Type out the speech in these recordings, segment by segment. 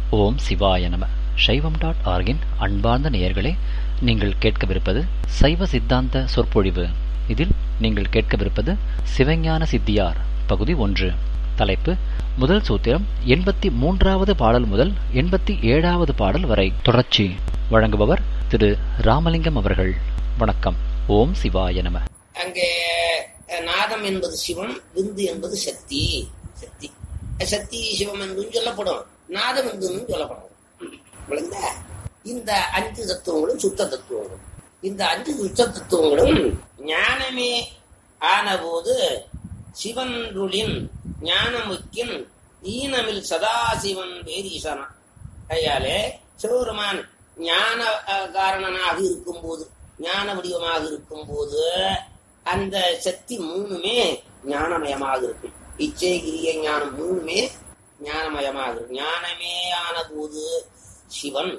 ஓம் சிவாய நம சைவம் டாட் ஆர்கின் அன்பார்ந்த நேயர்களே நீங்கள் கேட்கவிருப்பது சைவ சித்தாந்த சொற்பொழிவு இதில் நீங்கள் கேட்கவிருப்பது சிவஞான சித்தியார் பகுதி ஒன்று தலைப்பு முதல் சூத்திரம் எண்பத்தி மூன்றாவது பாடல் முதல் எண்பத்தி ஏழாவது பாடல் வரை தொடர்ச்சி வழங்குபவர் திரு ராமலிங்கம் அவர்கள் வணக்கம் ஓம் சிவாய நம அங்கே அஹ், நாதம் என்பது சிவம் விந்து என்பது சக்தி சக்தி அஹ், சக்தி சிவம் என்றும் சொல்லப்படும் நாதம் என்றும் சொல்லப்படும் விளங்குதா இந்த அஞ்சு தத்துவங்களும் சுத்த தத்துவங்களும் இந்த அஞ்சு சுத்த தத்துவங்களும் ஞானமே ஆனபோது சிவன்ருளின் ஞானமுக்கின் ஈனமில் சதாசிவன் பேரீசனா கையாலே சிவபெருமான் ஞான அஹ், காரணனாக இருக்கும்போது ஞான வடிவமாக இருக்கும்போது அந்த சக்தி மூணுமே ஞானமயமாக இருக்கும் இச்சை கிரிய ஞானம் மூணுமே ஞானமயமாக இருக்கும் ஞானமே ஆன போது சிவன்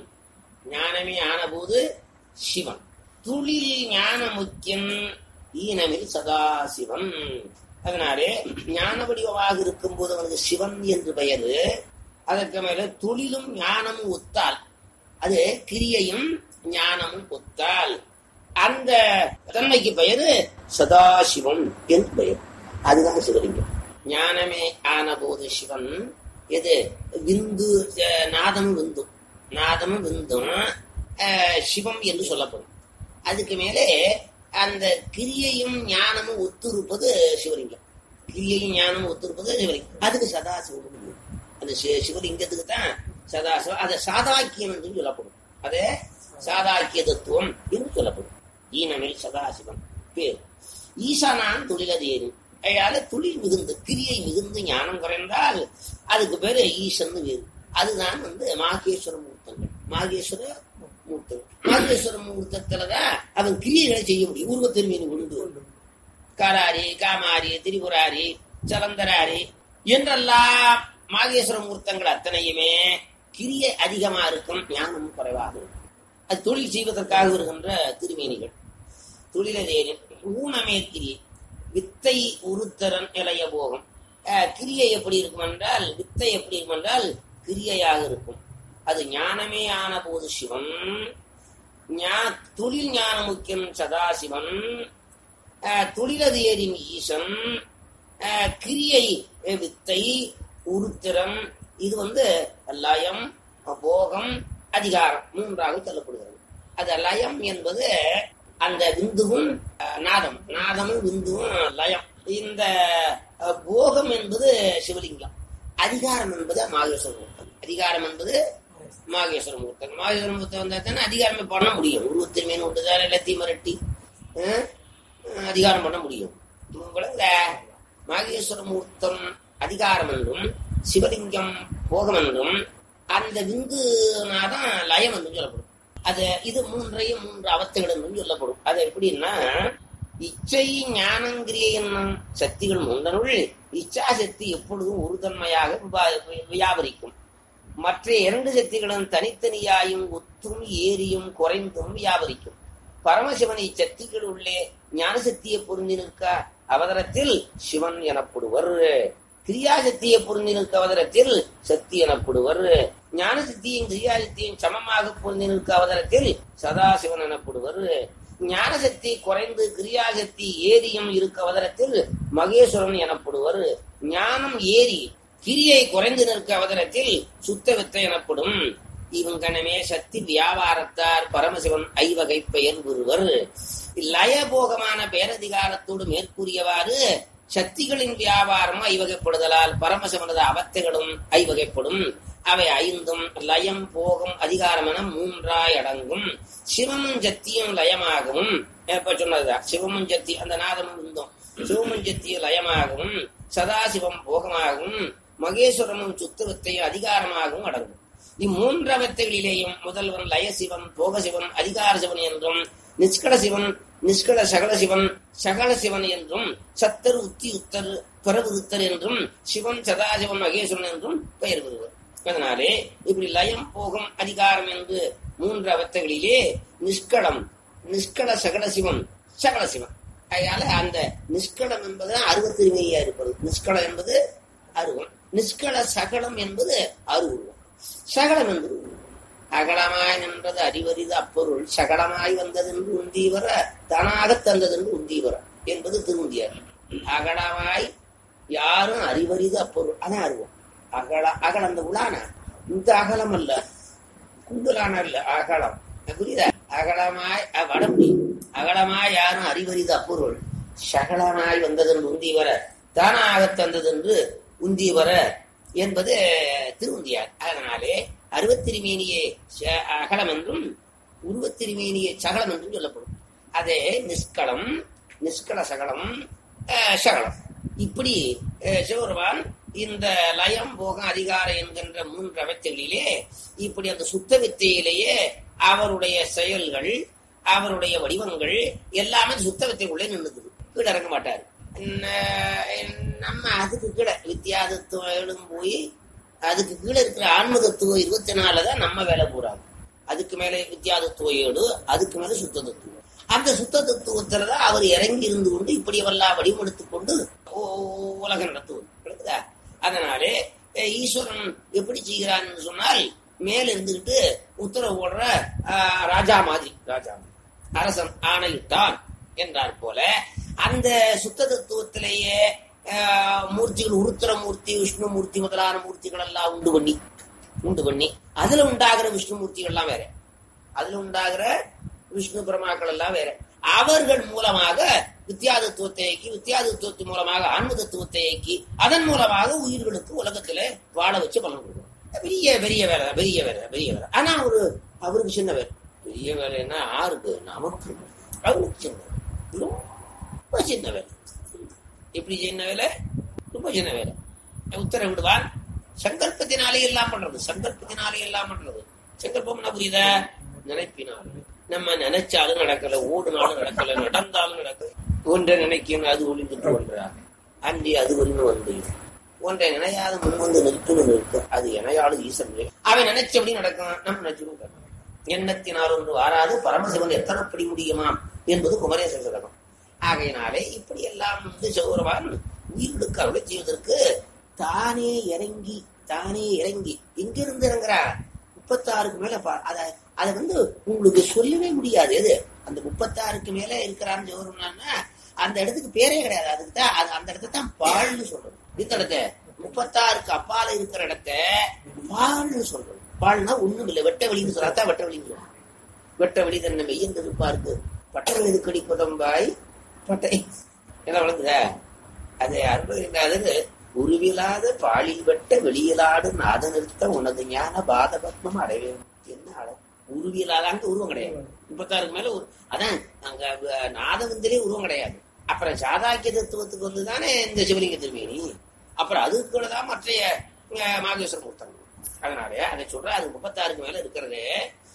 ஞானமே ஆன போது சிவன் துளில் ஞான முக்கியன் ஈனமில் சதாசிவன் அதனாலே ஞான வடிவமாக இருக்கும்போது அவனுக்கு சிவன் என்று பெயரு அதற்கு மேல தொழிலும் ஞானமும் ஒத்தால் அது கிரியையும் ஞானமும் ஒத்தால் அந்த தன்மைக்கு பெயரு சதாசிவம் என்று பெயர் அதுதான் சிவலிங்கம் ஞானமே ஆன போது சிவன் எது விந்து அஹ், நாதமும் விந்தும் நாதமும் விந்தும் அஹ், சிவம் என்று சொல்லப்படும் அதுக்கு மேலே அந்த கிரியையும் ஞானமும் ஒத்திருப்பது சிவலிங்கம் கிரியையும் ஞானமும் ஒத்திருப்பது சிவலிங்கம் அதுக்கு சதாசிவம் அந்த சி- சிவலிங்கத்துக்கு தான் சதாசிவம் அதை சாதாக்கியம் என்று சொல்லப்படும் அதே சாதாக்கிய தத்துவம் என்று சொல்லப்படும் ஈனமில் சதாசிவம் பேர் ஈசானான் தொழிலதேனு அதால தொழில் மிகுந்து கிரியை மிகுந்து ஞானம் குறைந்தால் அதுக்கு பேரு ஈசன் வேறு அதுதான் வந்து மாகேஸ்வர மூர்த்தங்கள் மாகேஸ்வர மூர்த்தங்கள் மாகேஸ்வர மூர்த்தத்துலதான் அவன் கிரியைகளை செய்ய முடியும் உருவத்திருமீன் உண்டு காராரி காமாரி திரிபுராரி சலந்தராரி என்றெல்லாம் மாகேஸ்வர மூர்த்தங்கள் அத்தனையுமே கிரியை அதிகமா இருக்கும் ஞானம் குறைவாக இருக்கும் அது தொழில் செய்வதற்காக வருகின்ற திருமேனிகள் தொழிலதேனின் ஊனமே கிரியை வித்தை உருத்தரன் இளைய போகும் அஹ், கிரியை எப்படி இருக்கும் என்றால் வித்தை எப்படி இருக்கும் என்றால் கிரியையாக இருக்கும் அது ஞானமே ஆன போது சிவன் ஞா- தொழில் ஞான முக்கியம் சதாசிவன் அஹ், தொழிலதியரின் ஈசன் அஹ், கிரியை அஹ், வித்தை உருத்திரம் இது வந்து லயம் போகம் அதிகாரம் மூன்றாக சொல்லப்படுகிறது அது லயம் என்பது அந்த விந்துவும் அஹ், நாதம் நாதமும் விந்துவும் லயம் இந்த அஹ், போகம் என்பது சிவலிங்கம் அதிகாரம் என்பது மாகேஸ்வர மூர்த்தம் அதிகாரம் என்பது மாகேஸ்வர மூர்த்தம் மாகேஸ்வர மூர்த்தம் வந்தா தானே அதிகாரமே பண்ண முடியும் உருவத்தின் மீன் விட்டுதான் எல்லாத்தையும் மிரட்டி அஹ், அஹ், அதிகாரம் பண்ண முடியும் விளங்குதா? மாகேஸ்வர மூர்த்தம் அதிகாரம் என்றும் சிவலிங்கம் போகம் என்றும் அந்த விந்துனாதான் லயம் என்றும் சொல்லப்படும் அது இது மூன்றையும் மூன்று அவத்தைகள் என்றும் சொல்லப்படும் அது எப்படின்னா இச்சை ஞானங்கிரிய என்னும் சக்திகள் மூன்றனுள் இச்சா சக்தி எப்பொழுதும் ஒரு தன்மையாக விபா- வியாபரிக்கும் மற்ற இரண்டு சக்திகளும் தனித்தனியாயும் ஒத்தும் ஏறியும் குறைந்தும் வியாபரிக்கும் பரமசிவன் இச்சக்திகள் உள்ளே ஞான சக்தியை பொருந்தி நிற்க அவதரத்தில் சிவன் எனப்படுவர் கிரியாசக்தியை பொருந்தி நிற்க அவதரத்தில் சக்தி எனப்படுவர் ஞான சக்தியும் கிரியாசக்தியும் சமமாக பொருந்தி நிற்க அவதரத்தில் சதாசிவன் எனப்படுவர் ஞான சக்தி குறைந்து கிரியாசக்தி ஏரியும் இருக்க அவதரத்தில் மகேஸ்வரன் எனப்படுவர் ஞானம் ஏறி கிரியை குறைந்து நிற்க அவதரத்தில் சுத்த வித்தை எனப்படும் இவங்கனமே சக்தி வியாபாரத்தார் பரமசிவன் ஐவகை பெயர் ஒருவர் லயபோகமான பேரதிகாரத்தோடு மேற்கூறியவாறு சக்திகளின் வியாபாரம் ஐவகைப்படுதலால் பரமசிவனது அவத்தைகளும் ஐவகைப்படும் அவை ஐந்தும் லயம் போகம் அதிகாரம் என மூன்றாய் அடங்கும் சிவமும் சக்தியும் லயமாகவும் இப்ப சொன்னதுதான் சிவமும் சக்தி அந்த நாதமும் இருந்தோம் சிவமும் சக்தியும் லயமாகவும் சதாசிவம் போகமாகவும் மகேஸ்வரமும் சுத்தவத்தையும் அதிகாரமாகவும் அடங்கும் இம்மூன்றவத்தைகளிலேயும் முதல்வன் லயசிவன் போகசிவன் அதிகார சிவன் என்றும் நிஷ்கல சிவன் நிஷ்கல சகல சிவன் சகல சிவன் என்றும் சத்தர் உத்தி உத்தர் பரவுத்தர் என்றும் சிவன் சதாசிவன் மகேஸ்வரன் என்றும் பெயர் பெறுவர் அதனாலே இப்படி லயம் போகம் அதிகாரம் என்று மூன்று அவத்தைகளிலே நிஷ்களம் நிஷ்கல சகல சிவன் சகல சிவன் அதனால அந்த நிஷ்களம் என்பது அருவத்திருமையா இருப்பது நிஷ்களம் என்பது அருவம் நிஷ்கள சகலம் என்பது அருவம் சகலம் என்று அகலமாய் நின்றது அறிவரிது அப்பொருள் சகலமாய் வந்ததென்று உந்தீவர தானாக தந்ததென்று உந்தீவர என்பது திருவுந்தியார் அகலமாய் யாரும் அறிவரிது அப்பொருள் அதான் அறிவோம் அகல அகல அந்த உலான இந்த அகலம் அல்ல குண்டலான அல்ல அகலம் புரியுதா அகலமாய் அஹ், வடமொழி அகலமாய் யாரும் அறிவரிது அப்பொருள் சகலமாய் வந்ததென்று உந்தி வர தானாக தந்ததென்று உந்தி வர என்பது திருவுந்தியார் அதனாலே அருவத்திருமேனியே ச- அகலம் என்றும் உருவத்திருமேனியே சகலம் என்றும் சொல்லப்படும் அதே நிஷ்களம் நிஷ்கள சகலம் அஹ், சகலம் இப்படி அஹ், சிவபெருமான் இந்த லயம் போகம் அதிகாரம் என்கின்ற மூன்று அமைச்சர்களிலே இப்படி அந்த சுத்த வித்தையிலேயே அவருடைய செயல்கள் அவருடைய வடிவங்கள் எல்லாமே சுத்த வித்தைக்குள்ளே நின்றுக்குது கீழே இறங்க மாட்டாரு ந- நம்ம அதுக்கு கீழே வித்தியாசத்துவம் போய் அதுக்கு கீழே இருக்கிற ஆன்ம தத்துவம் இருபத்தி நாலு தான் நம்ம வேலை போறாங்க அதுக்கு மேல வித்தியாசத்துவ ஏடு அதுக்கு மேல சுத்த தத்துவம் அந்த சுத்த தத்துவத்துலதான் அவர் இறங்கி இருந்து கொண்டு இப்படி எல்லாம் வடிவெடுத்துக் கொண்டு ஓ- உலகம் நடத்துவது விளங்குதா? அதனாலே அஹ், ஈஸ்வரன் எப்படி செய்கிறான்னு சொன்னால் மேல இருந்துகிட்டு உத்தரவு போடுற ஆஹ், ராஜா மாதிரி ராஜா மாதிரி. அரசன் ஆணையிட்டான் என்றார் போல அந்த சுத்த தத்துவத்திலேயே ஆஹ், மூர்த்திகள் உருத்திர மூர்த்தி விஷ்ணு மூர்த்தி முதலான மூர்த்திகள் எல்லாம் உண்டு பண்ணி உண்டு பண்ணி அதுல உண்டாகிற விஷ்ணு மூர்த்திகள் எல்லாம் வேற அதுல உண்டாகிற விஷ்ணு பிரமாக்கள் எல்லாம் வேற அவர்கள் மூலமாக வித்தியாதத்துவத்தை இயக்கி வித்தியாதத்துவத்தின் மூலமாக ஆன்ம தத்துவத்தை இயக்கி அதன் மூலமாக உயிர்களுக்கு உலகத்திலே வாழ வச்சு பலன் கொடுக்கும் பெரிய பெரிய வேலை தான், பெரிய வேலை பெரிய வேலை ஆனா ஒரு அவருக்கு சின்ன வேலை பெரிய வேலைன்னா ஆருக்கு நமக்கு அவருக்கு சின்ன வேலை. ரொம்ப சின்ன வேலை எப்படி சின்ன வேலை ரொம்ப சின்ன வேலை உத்தரவு விடுவான் சங்கல்பத்தினாலே எல்லாம் பண்றது சங்கல்பத்தினாலே எல்லாம் பண்றது சங்கல்பம்னா புரியுதா நினைப்பினாலே நம்ம நினைச்சாலும் நடக்கல ஓடுனாலும் நடக்கல நடந்தாலும் நடக்கல ஒன்றை நினைக்கணும் அது ஒளிந்துட்டு ஒன்றா அன்றி அது ஒன்று வந்து ஒன்றை நினையாத முன் வந்து நிறுத்துன்னு நிற்க அது இணையாளு ஈசன் அவன் நினைச்சபடி நடக்கும் நம்ம நினைச்சுடும் எண்ணத்தினால் ஒன்று வாராது பரமசிவன் எத்தனைப்படி முடியுமாம் என்பது குமரேச சதகம் ஆகையினாலே இப்படி எல்லாம் வந்து சௌரவான் உயிர்களுக்கு அருளை செய்வதற்கு தானே இறங்கி தானே இறங்கி எங்கிருந்து இறங்குறா முப்பத்தாறுக்கு மேல பா- அத அதை வந்து உங்களுக்கு சொல்லவே முடியாது எது அந்த முப்பத்தாறுக்கு மேல இருக்கிறான்னு சௌரம்னா அந்த இடத்துக்கு பேரே கிடையாது அதுக்கு தான் அது அந்த இடத்த தான் பால்னு சொல்றது இந்த இடத்த முப்பத்தாறுக்கு அப்பால இருக்கிற இடத்த பால்னு சொல்றது பால்னா ஒண்ணும் இல்லை வெட்ட வெளின்னு சொல்லாதான் வெட்ட வெளின்னு சொல்லுவாங்க வெட்ட வெளி தன்னை மெய்யந்து இருப்பாருக்கு பட்டை இது கடி புதம்பாய் பட்டை என்ன வளர்ந்துத அது அருள்கின்றது உருவிலாத பாலில் வெட்ட வெளியிலாடு நாத நிறுத்த உனது ஞான பாத பத்மம் அடைவே என்ன அட உருவியலாத அங்க உருவம் கிடையாது முப்பத்தாறுக்கு மேல ஒரு அதான் அங்க அஹ், நாதவந்திலே உருவம் கிடையாது அப்புறம் சாதாக்கிய தத்துவத்துக்கு வந்து தானே இந்த சிவலிங்க திருமேனி அப்புறம் அதுக்கு தான் மற்றைய அஹ், மாகேஸ்வர மூர்த்தங்கள் அதனால அதை சொல்ற அது முப்பத்தாறுக்கு மேல இருக்கிறது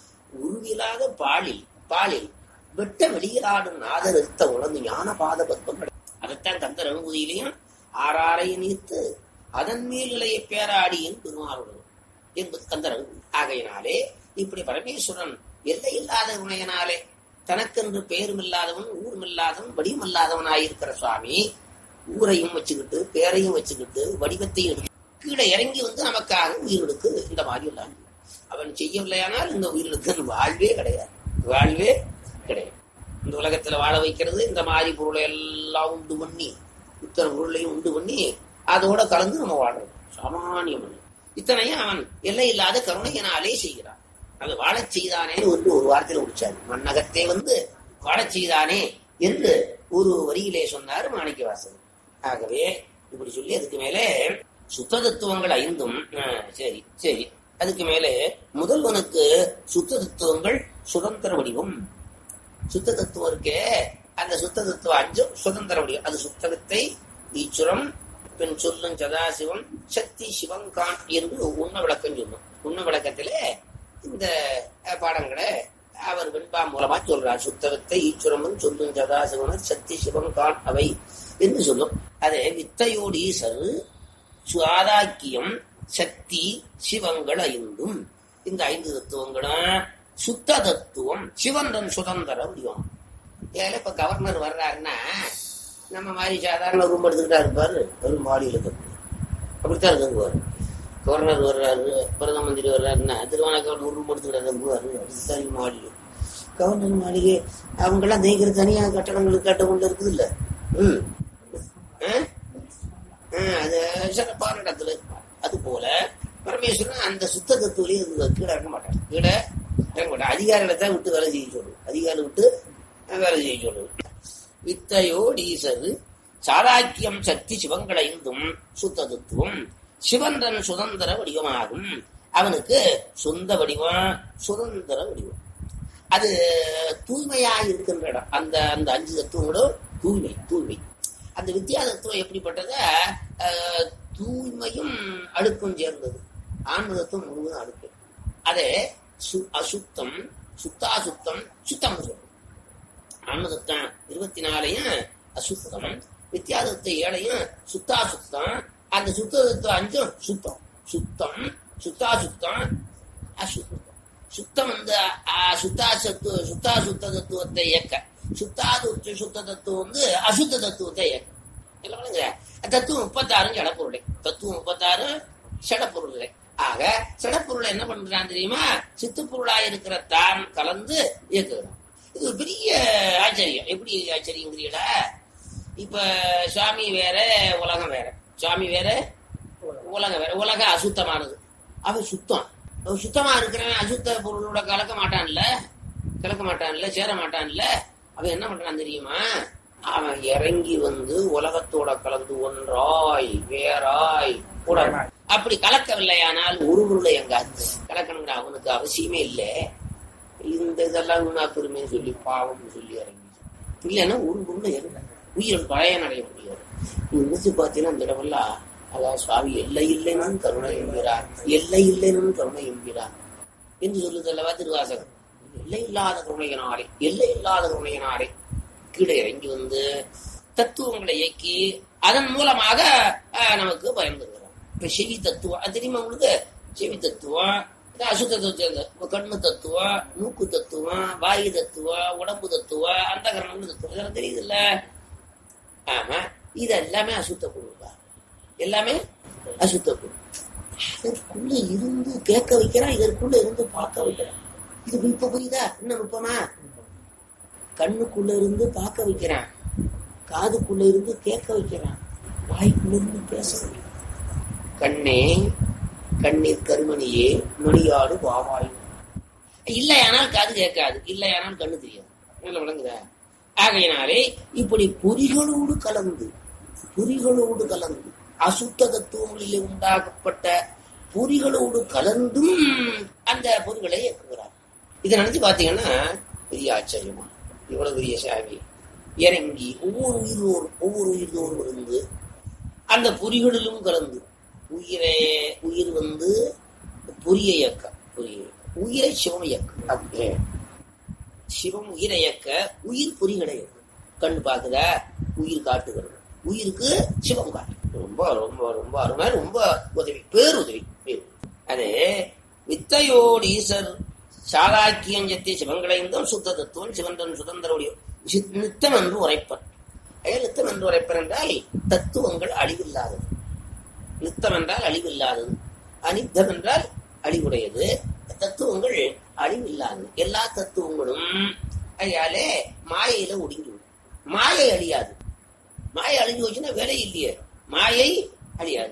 உருவிலாத பாலில் பாலில் வெட்ட வெளியிலாடும் நாத நிறுத்த உணர்ந்து ஞான பாத பத்மம் கிடையாது. அதைத்தான் தந்த ரகுதியிலையும் ஆறாரை நீர்த்து அதன் மேல் இளைய பேராடியின் பெருமாறுடன் என்பது கந்த ரகுதி ஆகையினாலே இப்படி பரமேஸ்வரன் எல்லை இல்லாத உணையனாலே தனக்கென்று பேரும் இல்லாதவன் ஊரும் இல்லாதவன் வடிவம் இல்லாதவனாயிருக்கிற சுவாமி ஊரையும் வச்சுக்கிட்டு பேரையும் வச்சுக்கிட்டு வடிவத்தையும் எடுத்து கீழே இறங்கி வந்து நமக்காக உயிர்களுக்கு இந்த மாதிரி எல்லாம் அவன் செய்யவில்லையானால் இந்த உயிர்களுக்கு வாழ்வே கிடையாது வாழ்வே கிடையாது இந்த உலகத்துல வாழ வைக்கிறது இந்த மாதிரி பொருளை எல்லாம் உண்டு பண்ணி இத்தனை பொருளையும் உண்டு பண்ணி அதோட கலந்து நம்ம வாழ்றோம் சாமானியம் அல்ல. இத்தனையும் அவன் எல்லை இல்லாத கருணையினாலே செய்கிறான் அது வாழச் செய்தானே என்று ஒரு வார்த்தையில முடிச்சார் மண்ணகத்தே வந்து வாழச் செய்தானே என்று ஒரு வரியிலே சொன்னார் மாணிக்கவாசகர் ஆகவே இப்படி சொல்லி அதுக்கு மேலே சுத்த தத்துவங்கள் ஐந்தும் ஆ, சரி சரி அதுக்கு மேலே முதல்வனுக்கு சுத்த தத்துவங்கள் சுதந்திர வடிவம் சுத்த தத்துவம் இருக்கே அந்த சுத்த தத்துவம் அஞ்சும் சுதந்திர வடிவம் அது சுத்தகத்தை ஈச்சுரம் பின் சொல்லும் சதாசிவம் சக்தி சிவங்கான் என்று உண்ண விளக்கம் சொல்லும் உண்ண விளக்கத்திலே இந்த அஹ், பாடங்களை அவர் வெண்பா மூலமா சொல்றார் சுத்தகத்தை ஈச்சுரமும் சொல்லும் சதாசிவம் சக்தி சிவங்கான் அவை என்று சொல்லும் அது வித்தையோடு ஈசர் சுவாதாக்கியம் சக்தி சிவங்கள் ஐந்தும் இந்த ஐந்து தத்துவங்களும் சுத்த தத்துவம் சிவன் தன் சுதந்திர வடிவம் ஏல இப்ப கவர்னர் வர்றாருன்னா நம்ம மாதிரி சாதாரண ரூம் எடுத்துக்கிட்டா இருப்பாரு ஒரு மாடியில் அப்படித்தான் இருக்குங்குவார் கவர்னர் வர்றாரு பிரதம மந்திரி வர்றாருன்னா திருவானக்கவர் ஒரு ரூம் எடுத்துக்கிறாரு தனி மாளிகை கவர்னர் மாளிகை அவங்கெல்லாம் நெய்கிற தனியா கட்டடங்களுக்கு கட்ட கொண்டு இருக்குது இல்ல ம் ஆ? ஆ, அது சிறப்பான இடத்துல இருப்பார். அது போல பரமேஸ்வரன் அந்த சுத்த தத்துவலையும் இருந்து கீழே இறங்க மாட்டார் கீழே இறங்க மாட்டார் அதிகாரிகளை தான் விட்டு வேலை செய்ய சொல்லுவோம் அதிகாரி விட்டு வேலை செய்ய சொல்லுவோம் வித்தையோடு ஈசரு சாதாக்கியம் சக்தி சிவங்களைந்தும் சுத்த தத்துவம் சிவன்றன் சுதந்திர வடிவமாகும் அவனுக்கு சொந்த வடிவம் சுதந்திர வடிவம் அது தூய்மையா இருக்கின்ற இடம் அந்த அந்த அஞ்சு தத்துவங்களும் தூய்மை தூய்மை அந்த வித்யா தத்துவம் எப்படிப்பட்டத அஹ், தூய்மையும் அழுக்கும் சேர்ந்தது ஆன்ம தத்துவம் முழுவதும் அழுக்கு அதே சு- அசுத்தம் சுத்தாசுத்தம் சுத்தம் சொல்லும் ஆன்மதத்தம் இருபத்தி நாலையும் அசுத்தம் வித்தியாசத்தை ஏழையும் சுத்தாசுத்தம் அந்த சுத்ததத்துவம் அஞ்சும் சுத்தம் சுத்தம் சுத்தாசுத்தம் அசுத்தம் சுத்தம் வந்து அ- சுத்தாசத்து சுத்தாசுத்த தத்துவத்தை இயக்க சுத்தாது சுத்த தத்துவம் வந்து அசுத்த தத்துவத்தை இயக்க இல்ல பாருங்க தத்துவம் முப்பத்தாறு ஜடப்பொருளை தத்துவம் முப்பத்தாறு சடப்பொருளை ஆக சடப்பொருளை என்ன பண்றான் தெரியுமா சித்துப்பொருளா இருக்கிற தான் கலந்து இயக்குகிறான் இது ஒரு பெரிய ஆச்சரியம் எப்படி ஆச்சரியங்கிறீங்களா இப்ப சுவாமி வேற உலகம் வேற சுவாமி வேற உலகம் வேற உலகம் அசுத்தமானது அவன் சுத்தம் அவன் சுத்தமா இருக்கிறவன் அசுத்த பொருளோட கலக்க மாட்டான்ல கலக்க மாட்டான்ல சேர மாட்டான்ல அவன் என்ன பண்றான் தெரியுமா அவன் இறங்கி வந்து உலகத்தோட கலந்து ஒன்றாய் வேறாய் கூட அப்படி கலக்கவில்லையானால் ஒரு பொருளை எங்காது கலக்கணுங்கிற அவனுக்கு அவசியமே இல்லை இந்த இதெல்லாம் வீணா பெருமைன்னு சொல்லி பாவம்னு சொல்லி இறங்கி இல்லைன்னா ஒரு பொருளை இறங்க உயிர் பழைய அடைய முடியாது நீ நினைச்சு பார்த்தீங்கன்னா இந்த இடமெல்லாம் அதான் சுவாமி எல்லை இல்லைன்னு கருணை என்கிறார் எல்லை இல்லைன்னு கருணை என்கிறார் என்று சொல்லுதல்லவா திருவாசகம் எல்லை இல்லாத கருணையனாரே எல்லை இல்லாத கருணையனாரே கீழே இறங்கி வந்து தத்துவங்களை இயக்கி அதன் மூலமாக அஹ், நமக்கு பயன் தருகிறார் இப்ப செவி தத்துவம் அது தெரியுமா உங்களுக்கு செவி தத்துவம் இது அசுத்த தத்துவம் கண்ணு தத்துவம் மூக்கு தத்துவம் வாயு தத்துவம் உடம்பு தத்துவம் அந்த கரணம் தத்துவம் இதெல்லாம் தெரியுதுல்ல ஆமா இது எல்லாமே அசுத்த பொருள் தான் எல்லாமே அசுத்த பொருள் இதற்குள்ள இருந்து கேட்க வைக்கிறான் இதற்குள்ள இருந்து பார்க்க வைக்கிறான் இது இப்ப புரியுதா இன்னும் நுட்பமா கண்ணுக்குள்ள இருந்து பார்க்க வைக்கிறான் காதுக்குள்ள இருந்து கேட்க வைக்கிறான் வாய்க்குள்ள இருந்து பேச வைக்கிறான் கண்ணே கண்ணீர் கருமணியே மணியாடு வாவாய் இல்லையானால் காது கேட்காது இல்லையானால் கண்ணு தெரியாது நல்ல விளங்குதா ஆகையினாலே இப்படி பொறிகளோடு கலந்து பொறிகளோடு கலந்து அசுத்த தத்துவங்களிலே உண்டாக்கப்பட்ட பொறிகளோடு கலந்தும் அந்த பொறிகளை இயக்குகிறார் இதை நினைச்சு பாத்தீங்கன்னா பெரிய ஆச்சரியமா இவ்வளவு பெரிய சாமி இறங்கி ஒவ்வொரு உயிரோடும் ஒவ்வொரு உயிரோடும் இருந்து அந்த பொறிகளிலும் கலந்து உயிரை உயிர் வந்து பொரிய இயக்கம் பொரிய இயக்கம். உயிரை சிவம் இயக்கம் அப்படியே சிவம் உயிரை இயக்க உயிர் பொறிகளை இயக்கும். கண் பார்க்குதா உயிர் காட்டுகிறது உயிருக்கு சிவம் காட்டு ரொம்ப ரொம்ப ரொம்ப அருமை ரொம்ப உதவி பேருதவி பேரு அது வித்தையோடு ஈசர் சாதாக்கியம் சத்திய சிவங்களைந்தும் சுத்த தத்துவம் சிவந்தன் சுதந்திர வடிவம் சி- நித்தம் என்று உரைப்பர் அயல் நித்தம் என்று உரைப்பர் என்றால் தத்துவங்கள் அழிவில்லாதது நித்தம் என்றால் அழிவில்லாதது அனித்தம் என்றால் அழிவுடையது தத்துவங்கள் அழிவில்லாதது எல்லா தத்துவங்களும் ஐயாலே மாயையில ஒடுங்கிவிடும் மாயை அழியாது மாயை அழிஞ்சு போச்சுன்னா வேலை இல்லையே மாயை அழியாது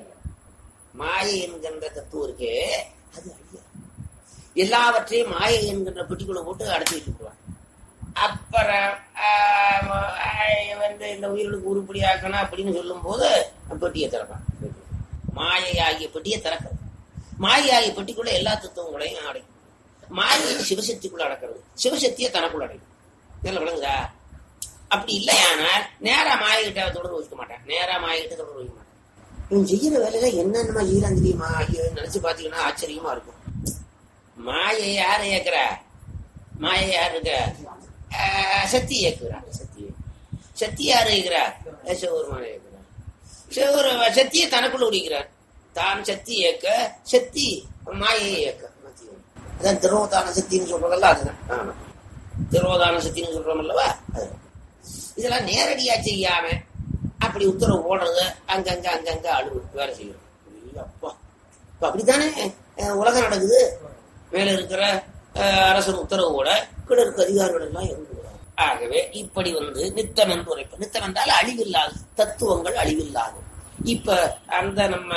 மாயை என்கின்ற தத்துவம் இருக்கே அது அழியாது எல்லாவற்றையும் மாயை என்கின்ற பெட்டிக்குள்ள போட்டு அடைச்சி வச்சுக்குவான் அப்புறம் ஆஹ், ஆஹ், வந்து இந்த உயிர்களுக்கு உருப்படி ஆக்கணும் அப்படின்னு சொல்லும் போது பெட்டியை திறப்பான் மாயை ஆகிய பெட்டியை திறக்கிறது மாயை ஆகிய பெட்டிக்குள்ள எல்லா தத்துவங்களையும் அடைக்கும் மாயை சிவசக்திக்குள்ள அடக்கிறது சிவசக்தியை தனக்குள்ள அடைக்கும் நல்ல விளங்குதா அப்படி இல்லையானால் நேரா மாயகிட்ட தொடர்பு வைக்க மாட்டான் நேரா மாயகிட்ட தொடர்பு வைக்க மாட்டான் இவன் செய்யற வேலையில என்னென்னமா செய்யறான் தெரியுமா ஐயோ நினைச்சு பாத்தீங்கன்னா ஆச்சரியமா இருக்கும் மாயை யாரை இயக்குற மாயை யார் இருக்க ஆஹ், சக்தி இயக்குறா சக்தி சக்தி யாரு இயக்குறா சிவபெருமான இயக்குறா சிவரு சக்தியை தனக்குள்ள உடிக்கிறார் தான் சக்தி இயக்க சக்தி மாயை இயக்க அதான் திரோதான சக்தின்னு சொல்றதல்ல அதுதான் ஆமா திரோதான சக்தின்னு சொல்றோம் அல்லவா அதுதான் இதெல்லாம் நேரடியா செய்யாம அப்படி உத்தரவு போடுறது அங்கங்க அங்கங்க அழுவு வேலை செய்யணும் ஐயோ, அப்பா இப்ப அப்படித்தானே அஹ், உலகம் நடக்குது மேல இருக்கிற அஹ், அரசன் உத்தரவோட கீழே இருக்க அதிகாரிகள் எல்லாம் இறங்குகிறார் ஆகவே இப்படி வந்து நித்தம் என்று உரைப்பு நித்தம் என்றால் அழிவில்லாது தத்துவங்கள் அழிவில்லாது இப்ப அந்த நம்ம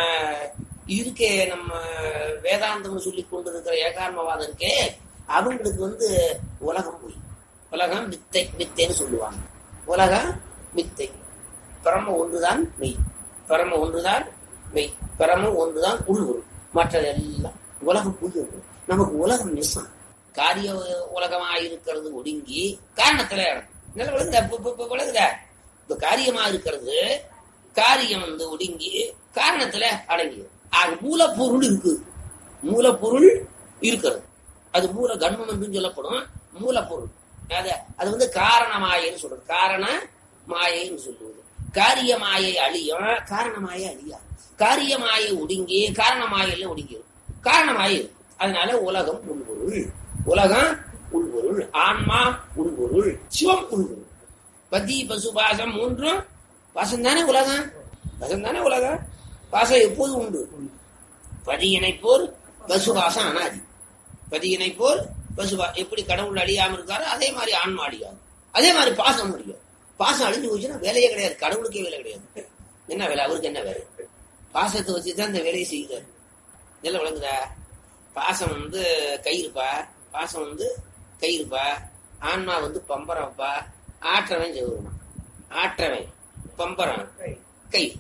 இருக்கே நம்ம வேதாந்தம் சொல்லி கொண்டிருக்கிற ஏகான்மவாதம் இருக்கே அவங்களுக்கு வந்து உலகம் போய் உலகம் மித்தை மித்தைன்னு சொல்லுவாங்க உலகம் மித்தை பரம ஒன்றுதான் மெய் பரம ஒன்றுதான் மெய் பரம ஒன்றுதான் உள்வொரு மற்றதெல்லாம் உலகம் புதிய நமக்கு உலகம் மிஸ்ஸம் காரிய உலகமா இருக்கிறது ஒடுங்கி காரணத்துல நல்லா விளங்குதா இப்ப- இப்ப- இப்ப விளங்குதா இப்ப காரியமா இருக்கிறது காரியம் வந்து ஒடுங்கி காரணத்துல அடங்கியது ஆக மூலப்பொருள் இருக்கு மூலப்பொருள் இருக்கிறது அது மூல கண்மம் என்று சொல்லப்படும் மூலப்பொருள் அது அது வந்து காரண மாயைன்னு சொல்றது காரண மாயைன்னு சொல்லுவது காரிய மாயை அழியும் காரண மாயை அழியா காரிய மாயை ஒடுங்கி காரண மாயையில ஒடுங்கிடும் காரண மாயை இருக்கு. அதனால உலகம் உள்பொருள் உலகம் உள்பொருள் ஆன்மா உள்பொருள் சிவம் உள்பொருள் பதி பசு பாசம் மூன்றும் பாசம் தானே உலகம் பாசம் தானே உலகம் பாசம் எப்போது உண்டு பதியினை போல் பசுபாசம் அனாதி பதியினை போல் பசுபா எப்படி கடவுள் அழியாம இருக்காரோ அதே மாதிரி ஆன்மா அழியாது அதே மாதிரி பாசம் அழியாது பாசம் அழிஞ்சு போச்சுன்னா வேலையே கிடையாது கடவுளுக்கே வேலை கிடையாது என்ன வேலை அவருக்கு என்ன வேலை பாசத்தை வச்சுதான் இந்த வேலையை செய்கிறார் இதெல்லாம் விளங்குதா பாசம் வந்து கயிறுப்பா பாசம் வந்து கயிறுப்பா ஆன்மா வந்து பம்பரம்ப்பா ஆற்றவன் செவருமா ஆற்றவன் பம்பரம் கயிறு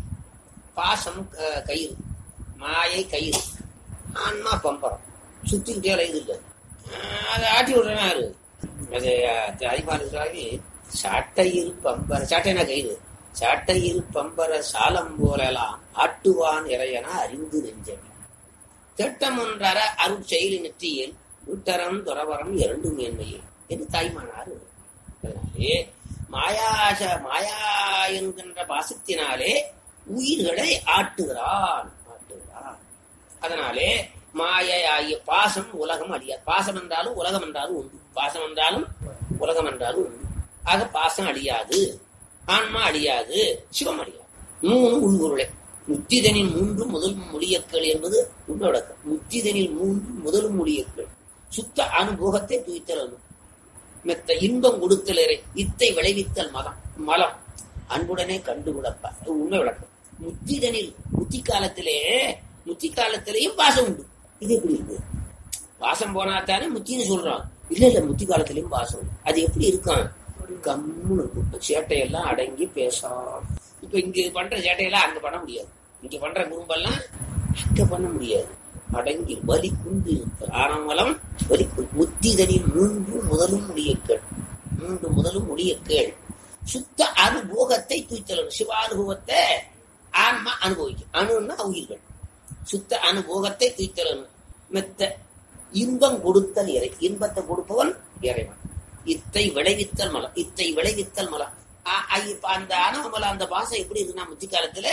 பாசம் க- கயிறு மாயை கயிறு ஆன்மா பம்பரம் சுத்திக்கிட்டே அலையுது இல்லை அதை ஆட்டி விடுறேன் யாரு அது அதிபாலுக்காக சாட்டையில் பம்பர சாட்டைனா கயிறு சாட்டையில் பம்பர சாலம் போலலாம் ஆட்டுவான் இறையன அறிந்து நெஞ்சமே திட்டம் ஒன்றர அருட்செயலி நெற்றியில் விட்டரம் துறவரம் இரண்டு மேன்மையே என்று தாய்மானார் அதனாலே மாயாச மாயா என்கின்ற பாசத்தினாலே உயிர்களை ஆட்டுகிறான் ஆட்டுகிறான் அதனாலே மாயை ஆகிய பாசம் உலகம் அழியாது பாசம் என்றாலும் உலகம் என்றாலும் உண்டு பாசம் என்றாலும் உலகம் என்றாலும் உண்டு ஆக பாசம் அழியாது ஆன்மா அழியாது சிவம் அழியாது மூணு உள்பொருளை முத்திதனில் மூன்று முதல் மொழியக்கள் என்பது உன்னடக்கம் முத்திதனில் மூன்று முதல் மொழியக்கள் சுத்த அனுபவத்தை துய்த்தலும் மெத்த இன்பம் கொடுத்தலரை இத்தை விளைவித்தல் மதம் மலம் அன்புடனே கண்டு விடப்பா இது உண்மை விளக்கம் முத்திதனில் முத்தி காலத்திலே முத்தி காலத்திலேயும் பாசம் உண்டு இது எப்படி இருக்கு பாசம் போனா தானே முத்தின்னு சொல்றான் இல்ல இல்ல முத்தி காலத்திலயும் பாசம் உண்டு. அது எப்படி இருக்கும் கம்முன்னு இருக்கும் சேட்டையெல்லாம் அடங்கி பேசாம இப்ப இங்க பண்ற சேட்டையெல்லாம் அங்க பண்ண முடியாது இங்க பண்ற குறும்பெல்லாம் அங்க பண்ண முடியாது அடங்கி வலி குண்டு ஆனமலம் வலி குண்டு முத்திதனில் மூன்று முதலும் முடியக்கள் மூன்று முதலும் முடியக்கள் சுத்த அனுபோகத்தை தூய்த்தலும் சிவானுபவத்தை ஆன்மா அனுபவிக்கும் அணுன்னா உயிர்கள் சுத்த அனுபோகத்தை தூய்த்தலும் மெத்த இன்பம் கொடுத்தல் இறை இன்பத்தை கொடுப்பவன் இறைவன் இத்தை விளைவித்தல் மலம் இத்தை விளைவித்தல் மலம் ஆ- ஆ, இப்ப அந்த அனுபவம் அந்த பாசம் எப்படி இருக்குன்னா முத்தி காலத்துல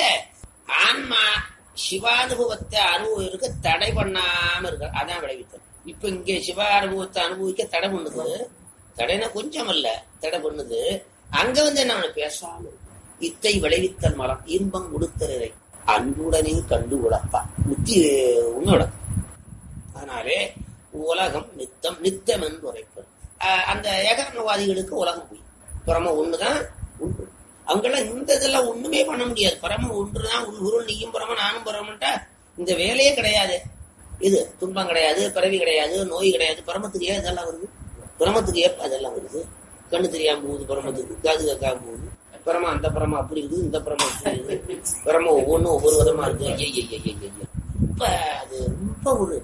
ஆன்மா சிவானுபவத்தை அனுபவிக்க தடை பண்ணாம இருக்க அதான் விளைவித்தல் இப்ப இங்க சிவ அனுபவத்தை அனுபவிக்க தடை பண்ணுது தடைனா கொஞ்சம் அல்ல தடை பண்ணுது அங்க வந்து என்ன பண்ணு? பேசாம இருக்கு. இத்தை விளைவித்தல் மரம் இன்பம் கொடுத்தலை அன்புடனே கண்டு உழப்பா முத்தி உண்மை அதனாலே உலகம் நித்தம் நித்தம் என்று உரைப்பது அஹ் அந்த ஏகாரணவாதிகளுக்கு உலகம் போய் பரம ஒண்ணுதான் உண்டு அவங்கெல்லாம் இந்த இதெல்லாம் ஒண்ணுமே பண்ண முடியாது பரம ஒன்றுதான் உன் குருள் நீயும் பரம நானும் பரமன்ட்டா இந்த வேலையே கிடையாது இது துன்பம் கிடையாது பிறவி கிடையாது நோய் கிடையாது பரமத்துக்கு ஏன் இதெல்லாம் வருது பிரமத்துக்கு ஏற்ப அதெல்லாம் வருது கண்ணு தெரியாம போகுது பிரமத்துக்கு காது கேட்காம போகுது பிரமா அந்த பிரமா அப்படி இருக்குது இந்த பிரமா இப்படி இருக்குது பிரமா ஒவ்வொன்றும் ஒவ்வொரு விதமா இருக்கு ஐய ஐய ஐய ஐய ஐய. இப்ப அது ரொம்ப ஒரு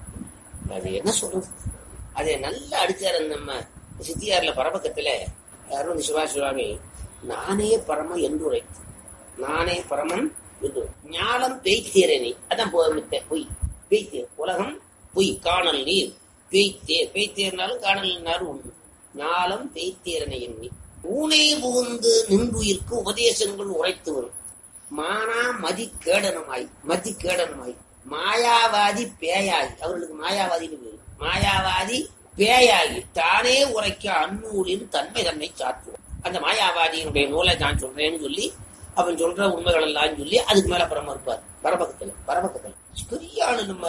அது என்ன சொல்றது அதை நல்லா அடிச்சாரு நம்ம சித்தியார்ல பரபக்கத்துல அருண் சிவா சிவாமி நானே பரம என்று உரைத்து நானே பரமன் என்று ஞானம் பெய்த்தேரணி அதான் போய் பொய் பெய்த்தேர் உலகம் பொய் காணல் நீர் பெய்த்தேர் பெய்த்தேர்னாலும் காணல்னாலும் ஒண்ணு ஞானம் பெய்த்தேரனை எண்ணி ஊனே புகுந்து நின்றுயிர்க்கு உபதேசங்கள் உரைத்து வரும் மானா மதி கேடனமாய் மதி கேடனமாய் மாயாவாதி பேயாகி அவர்களுக்கு மாயாவாதின்னு பேரு மாயாவாதி பேயாகி தானே உரைக்க அந்நூலின் தன்மை தன்னை சாற்றுவோம் அந்த மாயாவாதியினுடைய நூலை நான் சொல்றேன்னு சொல்லி அவன் சொல்ற உண்மைகள் எல்லாம் சொல்லி அதுக்கு மேல பரம இருப்பார் பரபக்கத்துல பரபக்கத்துல பெரிய ஆளு நம்ம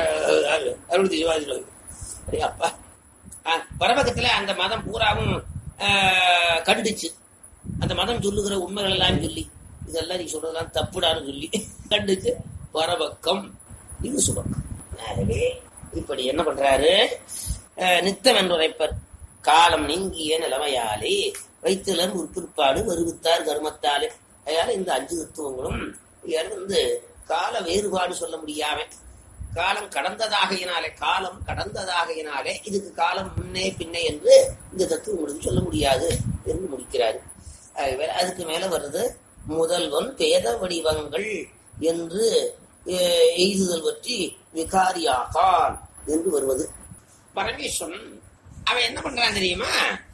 அறுபத்தி சிவாஜி அடே அப்பா ஆ, பரபக்கத்துல அந்த மதம் பூராவும் ஆ, கண்டிச்சு அந்த மதம் சொல்லுகிற உண்மைகள் எல்லாம் சொல்லி இதெல்லாம் நீ சொல்றதெல்லாம் தப்புடான்னு சொல்லி கண்டிச்சு பரபக்கம் இது சுபக்கம் ஆகவே இப்படி என்ன பண்றாரு அஹ், நித்தம் என்றுரைப்பர் காலம் நீங்கிய நிலைமையாலே வைத்தலர் உற்பிற்பாடு வருவித்தார் கருமத்தாலே அதனால இந்த அஞ்சு தத்துவங்களும் இதில் வந்து கால வேறுபாடு சொல்ல முடியாம காலம் கடந்ததாகையினாலே காலம் கடந்ததாகையினாலே இதுக்கு காலம் முன்னே பின்னே என்று இந்த தத்துவம் உங்களுக்கு சொல்ல முடியாது என்று முடிக்கிறாரு ஆகவே அதுக்கு மேல வருது முதல்வன் பேத வடிவங்கள் என்று அஹ், எய்துதல் பற்றி விகாரியாகான் என்று வருவது பரமேஸ்வரன் அவன் என்ன பண்றான் தெரியுமா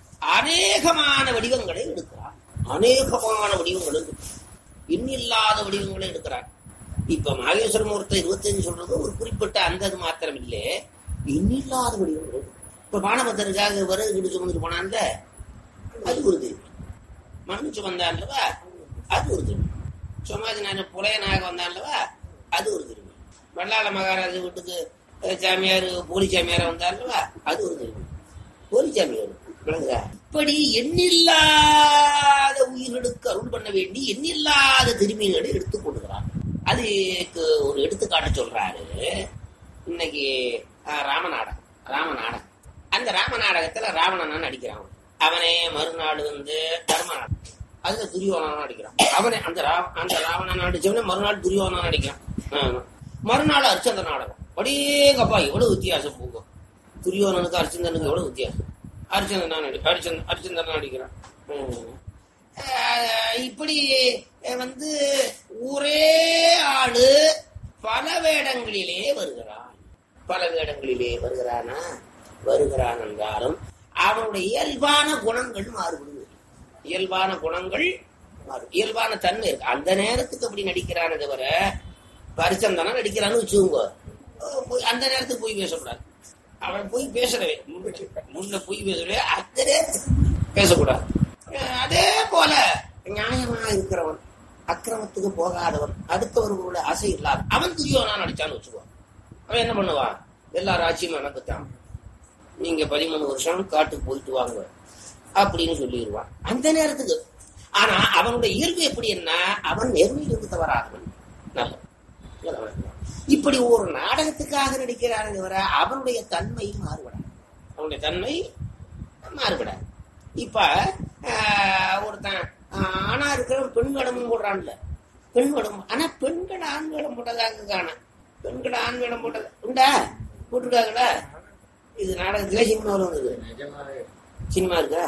அநேகமான வடிவங்களை எடுக்கிறான் அநேகமான வடிவங்களை எடுக்கிறான் எண்ணில்லாத வடிவங்களை எடுக்கிறான் இப்ப மாகேஸ்வர மூர்த்த இருபத்தஞ்சு சொல்றது ஒரு குறிப்பிட்ட அந்த இது மாத்திரம் இல்லை எண்ணில்லாத வடிவங்கள் எடுக்கிறான். இப்ப பானபத்தருக்காக விறகு கிட்டு சுமந்துட்டு போனான்ல அது ஒரு தெய்வம் மண்ணு சுமந்தான்லவா அது ஒரு திருமணம் சுமாதினான புலையனாக வந்தான்லவா அது ஒரு திருமணம் வல்லாள மகாராஜ வீட்டுக்கு அஹ், சாமியார் போலி சாமியார வந்தான்லவா அது ஒரு திருமணம் போலி சாமியார் விளங்குதா? இப்படி எண்ணில்லாத உயிர்களுக்கு அருள் பண்ண வேண்டி எண்ணில்லாத திருமீன்களை எடுத்துக் கொள்கிறார் அதுக்கு ஒரு எடுத்துக்காட்டு சொல்றாரு இன்னைக்கு அஹ், ராமநாடகம் ராமநாடகம் அந்த ராமநாடகத்துல ராவணன் நடிக்கிறான் அவனே மறுநாடு வந்து தர்மநாடகம் அதுல துரியோதனன் நடிக்கிறான் அவனே அந்த ரா- அந்த ராவணன் நடிச்சவனே மறுநாள் துரியோதனன் நடிக்கிறான் ஆமா. மறுநாள் அரிச்சந்திர நாடகம் அடேங்கப்பா எவ்வளவு வித்தியாசம் போகும் துரியோதனனுக்கு அரிச்சந்திரனுக்கு எவ்வளவு வித்தியாசம் அரிச்சந்திரன் நடி அரிச்சந்திரன் அரிச்சந்திரன் நடிக்கிறான் ம். ஆஹ் இப்படி அஹ், வந்து ஒரே ஆளு பல வேடங்களிலே வருகிறான் பல வேடங்களிலே வருகிறானா வருகிறான் என்றாலும் அவனுடைய இயல்பான குணங்கள் மாறுபடுது இயல்பான குணங்கள் மாறும் இயல்பான தன்மை இருக்கு அந்த நேரத்துக்கு அப்படி நடிக்கிறானே தவிர பரிச்சந்தனா நடிக்கிறான்னு வச்சுக்கோங்க அஹ் போய் அந்த நேரத்துக்கு போய் பேசக்கூடாது அவன் போய் பேசுறவே முன்ன போய் பேசுறவே அந்த நேரத்துக்கு பேசக்கூடாது அஹ் அதே போல நியாயமா இருக்கிறவன் அக்கிரமத்துக்கு போகாதவன் அடுத்தவர்களோட ஆசை இல்லாத அவன் துரியோனா நடிச்சான்னு வச்சுக்குவான் அவன் என்ன பண்ணுவான் எல்லா ராஜ்யமும் எனக்குத்தான் நீங்க பதிமூணு வருஷம் காட்டுக்கு போயிட்டு வாங்க அப்படின்னு சொல்லிடுவான் அந்த நேரத்துக்கு ஆனா அவனுடைய இயல்பு எப்படி என்ன அவன் நேர்மையிலிருந்து தவறாதவன் நல்லவன். இப்படி ஒரு நாடகத்துக்காக நடிக்கிறானே தவிர அவனுடைய தன்மை மாறுபடாது அவனுடைய தன்மை மாறுபடாது இப்ப ஆஹ், ஒருத்தன் ஆஹ், ஆணா இருக்கிற பெண் வேடமும் போடுறான்ல பெண் வேடம் ஆனா பெண்கள் ஆண் வேடம் போட்டதாக காண பெண்கள் ஆண் வேடம் போட்டது உண்டா போட்டுருக்காங்களா இது நாடகத்துல சினிமாவில் வந்தது சினிமா இருக்கா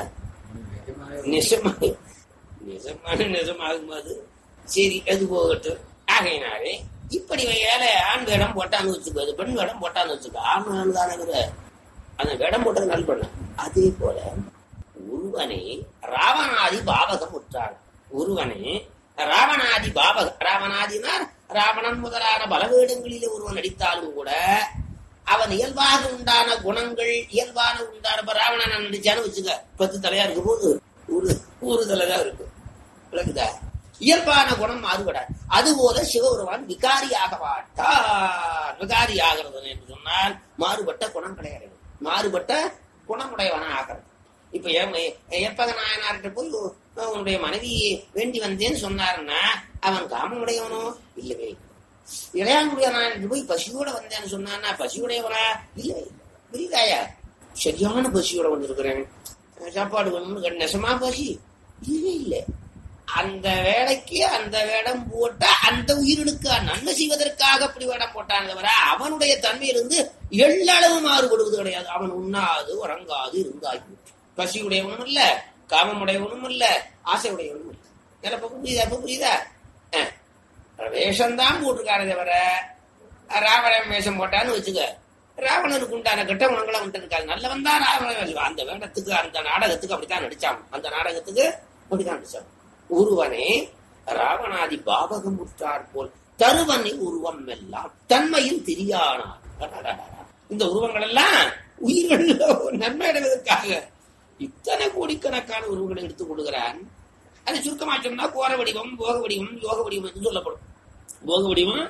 நிஜமா நிஜமான நிஜமாகும் அது சரி அது போகட்டும் ஆகையினாலே இப்படி வேலை ஆண் வேடம் போட்டான்னு வச்சுக்கோ அது பெண் வேடம் போட்டான்னு வச்சுக்கோ ஆண் ஆண் தானே இவரு. அந்த வேடம் போட்டது நல் பண்ண அதே போல ஒருவனை ராவணாதி பாவகம் உற்றார் ஒருவனை ராவணாதி பாவக ராவணாதினார் ராவணன் முதலான பலவேடங்களிலே ஒருவன் நடித்தாலும் கூட அவன் இயல்பாக உண்டான குணங்கள் இயல்பான உண்டான இப்ப ராவணன் நடிச்சான்னு வச்சுக்க பத்து தலையா இருக்கும் போது ஒரு ஒரு தலை தான் இருக்கும் விளக்குதா இயல்பான குணம் மாறுபடாது அதுபோல சிவபெருமான் விகாரியாக மாட்டார் விகாரி ஆகிறது என்று சொன்னால் மாறுபட்ட குணம் கிடையாது மாறுபட்ட குணமுடையவனா ஆகிறது இப்ப ஏற்பக நாயனார்கிட்ட போய் உ- உன்னுடைய மனைவி வேண்டி வந்தேன்னு சொன்னாருன்னா அவன் காமமுடையவனோ இல்லவே இல்லை. இளையாங்குடிய நாயன்கிட்ட போய் பசியோட வந்தேன்னு சொன்னான்னா பசியுடையவனா இல்லை புரியுதாயா சரியான பசியோட வந்திருக்கிறேன் சாப்பாடு வேணும்னு கேட்டேன். நெசமா பசி இல்லவே இல்லை அந்த வேலைக்கு அந்த வேடம் போட்டா அந்த உயிரினுக்கு நன்மை செய்வதற்காக அப்படி வேடம் போட்டான் தவிர அவனுடைய தன்மையிலிருந்து எள்ளளவு மாறுபடுவது கிடையாது அவன் உண்ணாது உறங்காது இருந்தாகி பசியுடையவனும் இல்ல காமமுடையவனும் இல்ல ஆசையுடையவனும் இல்ல எனக்கு இப்ப புரியுதா இப்ப புரியுதா அஹ். வேஷம்தான் போட்டிருக்காரு தவிர ராவணன் வேஷம் போட்டான்னு வச்சுக்க ராவணனுக்கு உண்டான கெட்ட குணங்களை அவன்கிட்ட இருக்காது நல்லவன் தான் ராவணன் வேஷம் அந்த வேடத்துக்கு அந்த நாடகத்துக்கு அப்படித்தான் நடிச்சான் அந்த நாடகத்துக்கு அப்படித்தான் நடிச்சான் ஒருவனே ராவணாதி பாவகம் உற்றார் போல் தருவனை உருவம் எல்லாம் தன்மையில் திரியானார் அடடடடா. இந்த உருவங்கள் எல்லாம் உயிர்கள் நன்மை அடைவதற்காக இத்தனை கோடிக்கணக்கான உருவங்களை எடுத்துக் கொள்கிறான் அது சுருக்கமா சொன்னா கோர வடிவம் போக வடிவம் யோக வடிவம் என்று சொல்லப்படும் போக வடிவம்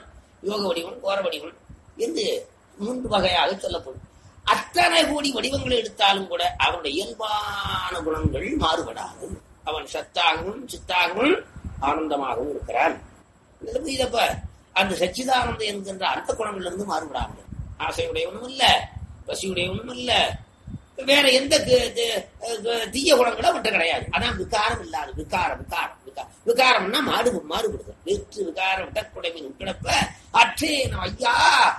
யோக வடிவம் கோர வடிவம் என்று மூன்று வகையாக சொல்லப்படும் அத்தனை கோடி வடிவங்களை எடுத்தாலும் கூட அவனுடைய இயல்பான குணங்கள் மாறுபடாது அவன் சத்தாகவும் சித்தாகவும் ஆனந்தமாகவும் இருக்கிறான் இதப்ப அந்த சச்சிதானந்தம் என்கின்ற அந்த குணங்களிலிருந்து மாறுபடாமல் ஆசையுடையவனும் இல்ல பசியுடையவனும் இல்ல வேற எந்த கு- து- கு- தீய குணங்களும் அவன்கிட்ட கிடையாது அதான் விகாரம் இல்லாது விகாரம் விகாரம் விகாரம் விகாரம்னா மாடு மாறுபடுது வேற்று விகாரம் விடக்குடைமின் உட்கிடப்ப அற்றே நம் ஐயா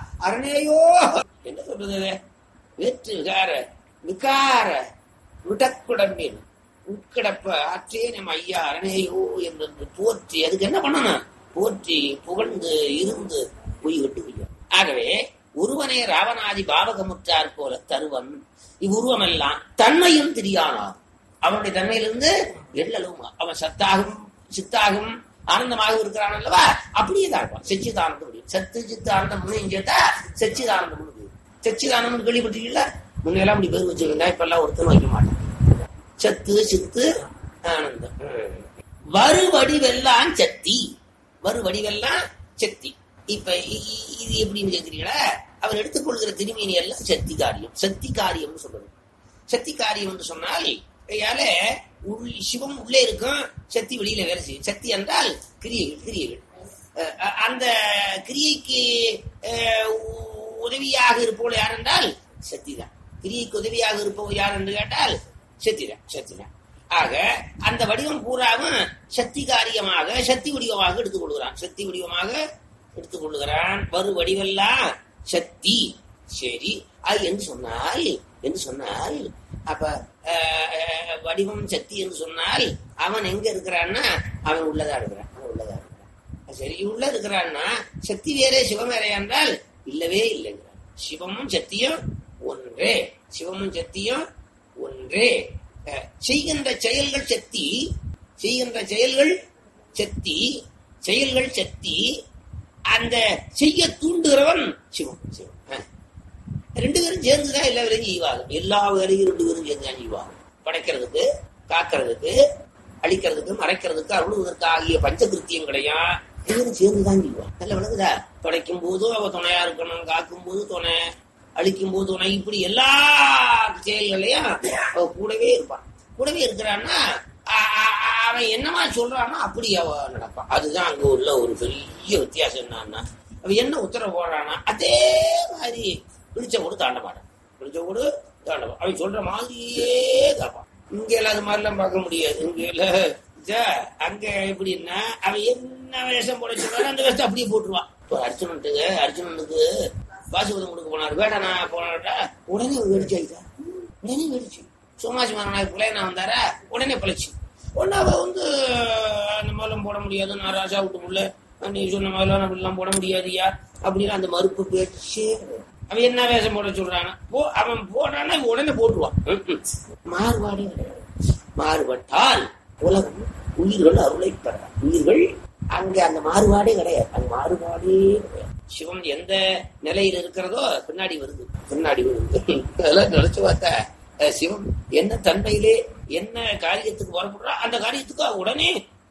அரணேயோ என்ன சொல்றது வேற்று விகார விகார விடக்குடம்பின் உட்கிடப்ப அற்றே நம் ஐயா அரணேயோ என்று போற்றி அதுக்கு என்ன பண்ணணும் போற்றி புகழ்ந்து இருந்து பொய் விட்டு வையும் ஆகவே ஒருவனே ராவணாதி பாவகமுற்றார் போல தருவன் இவ்வுருவமெல்லாம் தன்மையும் தெரியானார் அவனுடைய தன்மையிலிருந்து எள்ளலும் அவன் சத்தாகவும் சித்தாகவும் ஆனந்தமாக இருக்கிறான் அல்லவா அப்படியே தான் இருப்பான் சச்சிதானந்த முடியும் சத்து சித்து ஆனந்தம் முன்னையும் சேர்த்தா சச்சிதானந்தம் முடியும் சச்சிதானந்தம் கேள்விப்பட்டிருக்கீங்களா முன்னெல்லாம் அப்படி பேர் வச்சிருந்தா இப்ப எல்லாம் ஒருத்தரும் வைக்க மாட்டான் சத்து சித்து ஆனந்தம் ம். வரு வடிவெல்லாம் சக்தி வரு வடிவெல்லாம் சக்தி இப்ப இ- இ- இது எப்படின்னு கேக்குறீங்களா அவர் எடுத்துக்கொள்கிற திருமேனி எல்லாம் சக்தி காரியம் சக்தி காரியம்னு சொல்றது சக்தி காரியம் என்று சொன்னால் கையால உள் சிவம் உள்ளே இருக்கும் சக்தி வெளியில வேலை செய்யும் சக்தி என்றால் கிரியைகள் கிரியைகள் அஹ் அஹ் அந்த கிரியைக்கு அஹ், உ- உதவியாக இருப்பவள் யார் என்றால் சக்தி தான் கிரியைக்கு உதவியாக இருப்பவள் யார் என்று கேட்டால் சக்தி தான் சக்தி தான் ஆக அந்த வடிவம் பூராவும் சக்தி காரியமாக சக்தி வடிவமாக எடுத்துக்கொள்கிறான் சக்தி வடிவமாக எடுத்துக்கொள்கிறான் வரு வடிவெல்லாம் சக்தி சரி அது என்று சொன்னால் என்று சொன்னால் அப்ப அஹ், அஹ், வடிவம் சக்தி என்று சொன்னால் அவன் எங்க இருக்கிறான்னா அவன் உள்ளதா இருக்கிறான் அவன் உள்ளதா இருக்கிறான் சரி உள்ள இருக்கிறான்னா சக்தி வேறே சிவம் வேறே என்றால் இல்லவே இல்லைங்கிறான் சிவமும் சக்தியும் ஒன்றே சிவமும் சக்தியும் ஒன்றே அஹ், செய்கின்ற செயல்கள் சக்தி செய்கின்ற செயல்கள் சக்தி செயல்கள் சக்தி அந்த செய்ய தூண்டுகிறவன் சிவம் சிவம் அஹ். ரெண்டு பேரும் சேர்ந்துதான் எல்லா வேலையும் செய்வாங்க எல்லா வேலையும் ரெண்டு பேரும் சேர்ந்து தான் செய்வாங்க படைக்கிறதுக்கு காக்கிறதுக்கு அழிக்கிறதுக்கு மறைக்கிறதுக்கு அருளுவதற்கு ஆகிய பஞ்சகிருத்தியம் கிடையாது இவரும் சேர்ந்துதான் செய்வாங்க நல்ல விளங்குதா படைக்கும் போதும் அவ துணையா இருக்கணும் காக்கும் போது துணை அழிக்கும் போது துணை இப்படி எல்லா செயல்களையும் அவ கூடவே இருப்பான் கூடவே இருக்கிறான்னா அ- அ- அ- அவன் என்னமா சொல்றானோ அப்படி அவ நடப்பான் அதுதான் அங்க உள்ள ஒரு பெரிய வித்தியாசம் என்னன்னா அவன் என்ன உத்தரவு போடுறானா அதே மாதிரி பிடிச்ச கூட தாண்ட மாட்டான் பிடிச்ச கூட தாண்ட மாட்டான். அவன் சொல்ற மாதிரியே கேட்பான் இங்க எல்லாம் அது மாதிரிலாம் பார்க்க முடியாது இங்க எல்லாம் இதா, அங்க எப்படின்னா அவன் என்ன வேஷம் போட சொல்றானோ அந்த வேஷத்தை அப்படியே போட்டுருவான் இப்போ அர்ஜுனனுக்கு அர்ஜுனனுக்கு பாசுபதம் கொடுக்க போனார் வேடனா போனாட்டா உடனே அவன் வெடிச்சு ஆயிட்டா உடனே வெடிச்சு சோமாசி மரணாய் புலையனா வந்தாரா உடனே பழச்சு உடனே அவ வந்து அந்த மாதிரிலாம் போட முடியாது நான் ராஜா விட்டு புள்ள நீ சொன்ன மாதிரிலாம் அப்படிலாம் போட முடியாதுயா அப்படின்னு அந்த மறுப்பு பேச்சு அவன் என்ன வேஷம் போட சொல்றானா போ அவன் போடுறான்னா இவன் உடனே போட்டுருவான் ம்ம். மாறுபாடே கிடையாது மாறுபட்டால் உலகம் உயிர்கள் அருளை பெறான் உயிர்கள் அங்க அந்த மாறுபாடே கிடையாது அந்த மாறுபாடே கிடையாது சிவம் எந்த நிலையில் இருக்கிறதோ பின்னாடி வருது பின்னாடி வருது அதெல்லாம் நினைச்சு பார்த்தா அஹ், சிவம் என்ன தன்மையிலே என்ன காரியத்துக்கு புறப்படுறா அந்த காரியத்துக்கு உடனே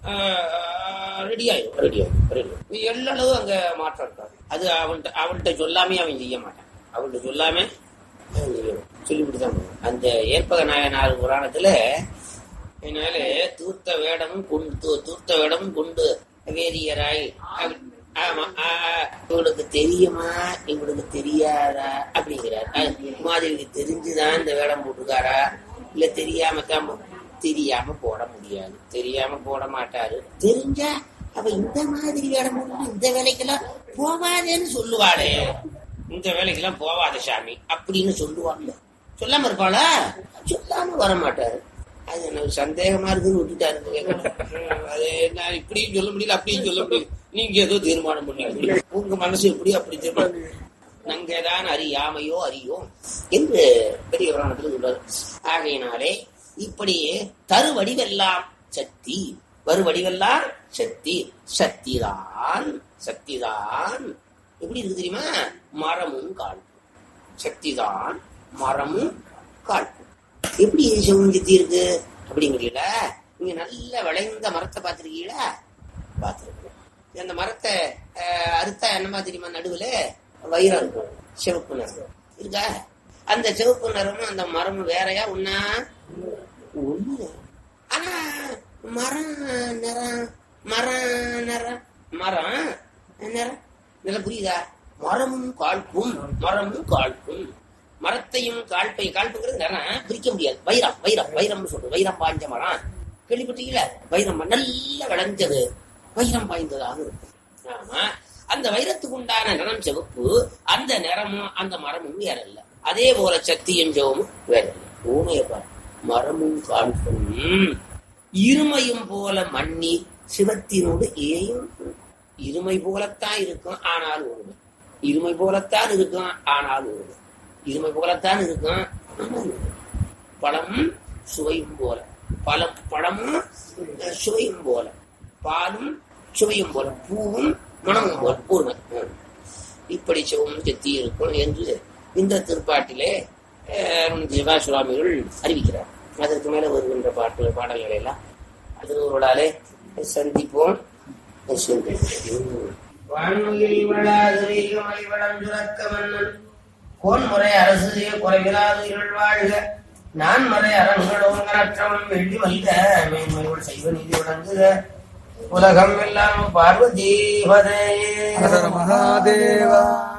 ரெடி ஆயிடும் ரெடி ஆயிடும் ரெடி ஆயிடும் எல்லளவு அங்க மாற்றம் இருக்காது அது அவன்கிட்ட அவன்கிட்ட சொல்லாமே அவன் செய்ய மாட்டான் அவன்கிட்ட சொல்லாம அவன் செய்யணும். சொல்லிவிட்டு தான் போகணும். அந்த ஏற்பக நாயனார் புராணத்துல என்னால தூர்த்த வேடமும் கொண்டு தூ- தூர்த்த வேடமும் கொண்டு வேதியராய் அப்படி- ஆமா ஆ, இவளுக்கு தெரியுமா இவளுக்கு தெரியாதா அப்படிங்கிறார் அது மாதிரிக்கு தெரிஞ்சுதான் இந்த வேடம் போட்டிருக்காரா இல்ல தெரியாம தான் போ- தெரியாம போட முடியாது தெரியாம போட மாட்டாரு தெரிஞ்சா அவ இந்த மாதிரி வேடம் போடணும் இந்த வேலைக்கெல்லாம் போவாதேன்னு சொல்லுவாளே இந்த வேலைக்கெல்லாம் போவாத சாமி அப்படின்னு சொல்லுவாங்க சொல்லாம இருப்பாளா சொல்லாம வர மாட்டாரு அது எனக்கு சந்தேகமா இருக்குன்னு விட்டுட்டாரு கேட்கணும். அது நான் இப்படியும் சொல்ல முடியல அப்படியும் சொல்ல முடியல நீங்க ஏதோ தீர்மானம் பண்ணி உங்க மனசு எப்படி அப்படி தீர்மானம் நங்கதான் அறியாமையோ அறியோம் என்று பெரிய புராணத்தில் சொல்றாரு ஆகையினாலே இப்படி தரு வடிவெல்லாம் சக்தி வரு வடிவெல்லாம் சக்தி சக்திதான் சக்திதான் எப்படி இருக்கு தெரியுமா மரமும் கால் சக்திதான் மரமும் கால் எப்படி சிவம் சக்தி இருக்கு அப்படிங்கிறீங்களா நீங்க நல்ல விளைந்த மரத்தை பார்த்திருக்கீங்களா பார்த்திருக்கீங்க அந்த மரத்தை அஹ், அறுத்தா என்னமா தெரியுமா நடுவுல வைரம் இருக்கும் சிவப்பு நிறம் இருக்கா அந்த சிவப்பு நிறமும் அந்த மரமும் வேறையா ஒன்னா ஒண்ணு ஆனா மரம் நிறம் மரம் நிறம் மரம் நிறம் நல்லா புரியுதா மரமும் காழ்ப்பும் மரமும் காழ்ப்பும் மரத்தையும் காழ்ப்பை காழ்ப்புங்கிறது நிறம் பிரிக்க முடியாது வைரம் வைரம் வைரம்னு சொல்றது வைரம் பாய்ஞ்ச மரம் கேள்விப்பட்டீங்களா வைரம் நல்லா விளைஞ்சது வைரம் பாய்ந்ததாக இருக்கும் ஆமா அந்த வைரத்துக்கு உண்டான நிறம் சிவப்பு அந்த நிறமும் அந்த மரமும் வேற இல்ல அதே போல சக்தியும் சிவமும் வேற இல்ல ஊமைய பாரு மரமும் காழ்ப்பும் இருமையும் போல மண்ணி சிவத்தினோடு ஏயும் இருமை போலத்தான் இருக்கும் ஆனால் ஒருமை இருமை போலத்தான் இருக்கும் ஆனால் ஒருமை இருமை போலத்தான் இருக்கும் ஆனால் ஒருமை. பழமும் சுவையும் போல பழம் பழமும் அஹ், சுவையும் போல பாலும் சுவையும் போல பூவும் மனமும் போல ஒருமை ம். இப்படி சிவமும் செத்தி இருக்கும் என்று இந்த திருப்பாட்டிலே அஹ், ஜிவா சுவாமிகள் அறிவிக்கிறார் அதற்கு மேல வருகின்ற பாட்டு பாடல்களை எல்லாம் அதனோடாலே சந்திப்போம் வான்மையில் வளாதுரை வளர்ந்துறக்க மன்னன் கோன்முறை அரசு குறைவிலாது இருள் வாழ்க நான் மறை அரங்கடோங்கரற்றவன் வெள்ளி மல்க மேன்மையோடு செய்வ நீதி விளங்குக உலகம் எல்லாம் பார்வதி பதே ஹர மகாதேவா